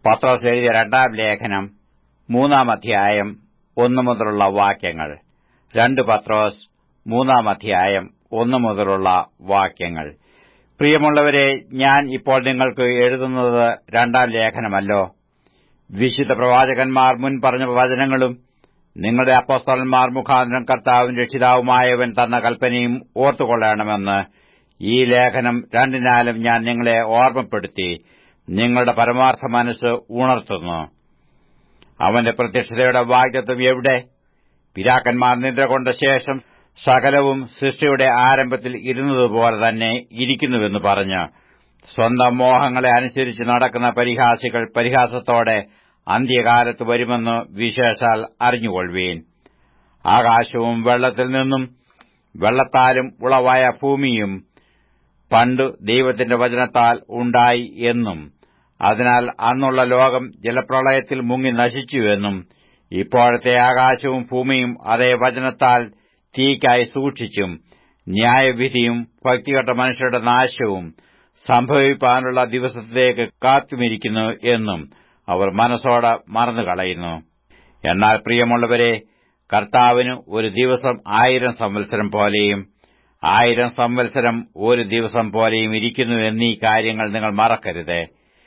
പത്രോസ് എഴുതിയ രണ്ടാം ലേഖനം മൂന്നാം അധ്യായം ഒന്നു മുതലുള്ള വാക്യങ്ങൾ രണ്ട് പത്രോസ് മൂന്നാം അധ്യായം ഒന്നു മുതലുള്ള വാക്യങ്ങൾ പ്രിയമുള്ളവരെ ഞാൻ ഇപ്പോൾ നിങ്ങൾക്ക് എഴുതുന്നത് രണ്ടാം ലേഖനമല്ലോ വിശുദ്ധ പ്രവാചകന്മാർ മുൻ പറഞ്ഞ വചനങ്ങളും നിങ്ങളുടെ അപ്പോസ്തലന്മാർ മുഖാന്തരം കർത്താവും രക്ഷിതാവുമായവൻ തന്ന കൽപ്പനയും ഓർത്തുകൊള്ളണമെന്ന് ഈ ലേഖനം രണ്ടിനാലും ഞാൻ നിങ്ങളെ ഓർമ്മപ്പെടുത്തി നിങ്ങളുടെ പരമാർത്ഥ മനസ്സ് ഉണർത്തുന്നു അവന്റെ പ്രത്യക്ഷതയുടെ വാഗ്ദത്വം എവിടെ പിതാക്കന്മാർ നിദ്ര കൊണ്ട ശേഷം സകലവും സൃഷ്ടിയുടെ ആരംഭത്തിൽ ഇരുന്നതുപോലെ തന്നെ ഇരിക്കുന്നുവെന്ന് പറഞ്ഞ് സ്വന്തം മോഹങ്ങളെ അനുസരിച്ച് നടക്കുന്ന പരിഹാസികൾ പരിഹാസത്തോടെ അന്ത്യകാലത്ത് വരുമെന്ന് വിശേഷാൽ അറിഞ്ഞുകൊള്ളുവീൻ ആകാശവും വെള്ളത്തിൽ നിന്നും വെള്ളത്താലും ഉളവായ ഭൂമിയും പണ്ടു ദൈവത്തിന്റെ വചനത്താൽ ഉണ്ടായി എന്നും അതിനാൽ അന്നുള്ള ലോകം ജലപ്രളയത്തിൽ മുങ്ങി നശിച്ചുവെന്നും ഇപ്പോഴത്തെ ആകാശവും ഭൂമിയും അതേ വചനത്താൽ തീക്കായി സൂക്ഷിച്ചും ന്യായവിധിയും ഭക്തികെട്ട മനുഷ്യരുടെ നാശവും സംഭവിപ്പാനുള്ള ദിവസത്തിലേക്ക് കാത്തുമിരിക്കുന്നു എന്നും അവർ മനസ്സോടെ മറന്നുകളയുന്നു എന്നാൽ പ്രിയമുള്ളവരെ കർത്താവിന് ഒരു ദിവസം ആയിരം സംവത്സരം പോലെയും ആയിരം സംവത്സരം ഒരു ദിവസം പോലെയും ഇരിക്കുന്നു എന്നീ കാര്യങ്ങൾ നിങ്ങൾ മറക്കരുത്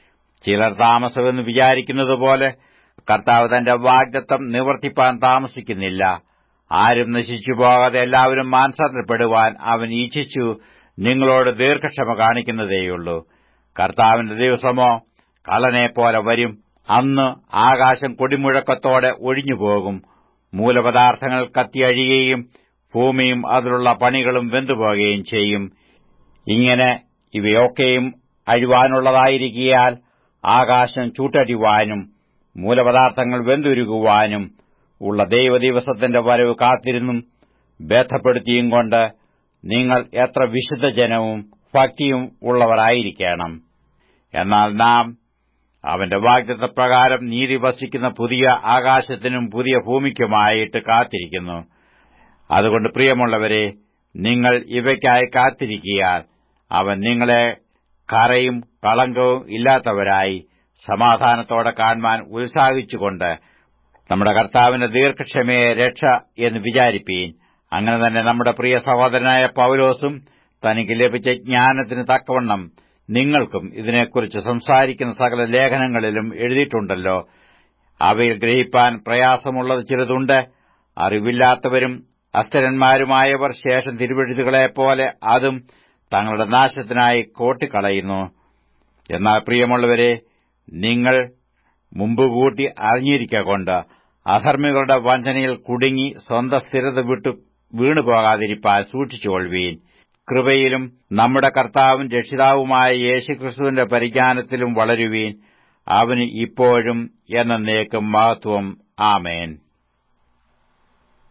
ചിലർ താമസമെന്ന് വിചാരിക്കുന്നതുപോലെ കർത്താവ് തന്റെ വാഗ്ദത്തം നിവർത്തിപ്പാൻ താമസിക്കുന്നില്ല ആരും നശിച്ചു പോകാതെ എല്ലാവരും മാനസാന്തരപ്പെടുവാൻ അവൻ ഇച്ഛിച്ചു നിങ്ങളോട് ദീർഘക്ഷമ കാണിക്കുന്നതേയുള്ളൂ കർത്താവിന്റെ ദിവസമോ കളനെപ്പോലെ വരും അന്ന് ആകാശം കൊടിമുഴക്കത്തോടെ ഒഴിഞ്ഞുപോകും മൂലപദാർത്ഥങ്ങൾ കത്തിയഴിയുകയും ഭൂമിയും അതിലുള്ള പണികളും വെന്തുപോകുകയും ചെയ്യും ഇങ്ങനെ ഇവയൊക്കെയും അഴിവാനുള്ളതായിരിക്കിയാൽ ആകാശം ചൂട്ടടിവാനും മൂലപദാർത്ഥങ്ങൾ വെന്തുരുകുവാനും ഉള്ള ദൈവദിവസത്തിന്റെ വരവ് കാത്തിരുന്നും ബന്ധപ്പെടുത്തിയും കൊണ്ട് നിങ്ങൾ എത്ര വിശുദ്ധ ജനവും ഭക്തിയും ഉള്ളവരായിരിക്കണം എന്നാൽ നാം അവന്റെ വാഗ്ദത്തപ്രകാരം നീതി വസിക്കുന്ന പുതിയ ആകാശത്തിനും പുതിയ ഭൂമിക്കുമായിട്ട് കാത്തിരിക്കുന്നു അതുകൊണ്ട് പ്രിയമുള്ളവരെ നിങ്ങൾ ഇവയ്ക്കായി കാത്തിരിക്കിയാൽ അവൻ നിങ്ങളെ കറയും കളങ്കവും ഇല്ലാത്തവരായി സമാധാനത്തോടെ കാണുവാൻ ഉത്സാഹിച്ചുകൊണ്ട് നമ്മുടെ കർത്താവിന്റെ ദീർഘക്ഷമയെ രക്ഷ എന്ന് വിചാരിപ്പീൻ അങ്ങനെ തന്നെ നമ്മുടെ പ്രിയ സഹോദരനായ പൌലോസും തനിക്ക് ലഭിച്ച ജ്ഞാനത്തിന് തക്കവണ്ണം നിങ്ങൾക്കും ഇതിനെക്കുറിച്ച് സംസാരിക്കുന്ന സകല ലേഖനങ്ങളിലും എഴുതിയിട്ടുണ്ടല്ലോ അവയിൽ ഗ്രഹിപ്പാൻ പ്രയാസമുള്ളത് ചിലതുണ്ട് അറിവില്ലാത്തവരും അസ്ഥിരന്മാരുമായവർ ശേഷം തിരുവെഴുതുകളെപ്പോലെ അതും തങ്ങളുടെ നാശത്തിനായി കോട്ടിക്കളയുന്നു എന്നാൽ പ്രിയമുള്ളവരെ നിങ്ങൾ മുമ്പുകൂട്ടി അറിഞ്ഞിരിക്കൊണ്ട് അധർമ്മികളുടെ വഞ്ചനയിൽ കുടുങ്ങി സ്വന്തം സ്ഥിരത വിട്ടു വീണുപോകാതിരിപ്പാൻ സൂക്ഷിച്ചുകൊള്ളുവീൻ കൃപയിലും നമ്മുടെ കർത്താവും രക്ഷിതാവുമായ യേശുക്രിസ്തുവിന്റെ പരിജ്ഞാനത്തിലും വളരുവീൻ അവന് ഇപ്പോഴും എന്നേക്കും മഹത്വം ആമേൻ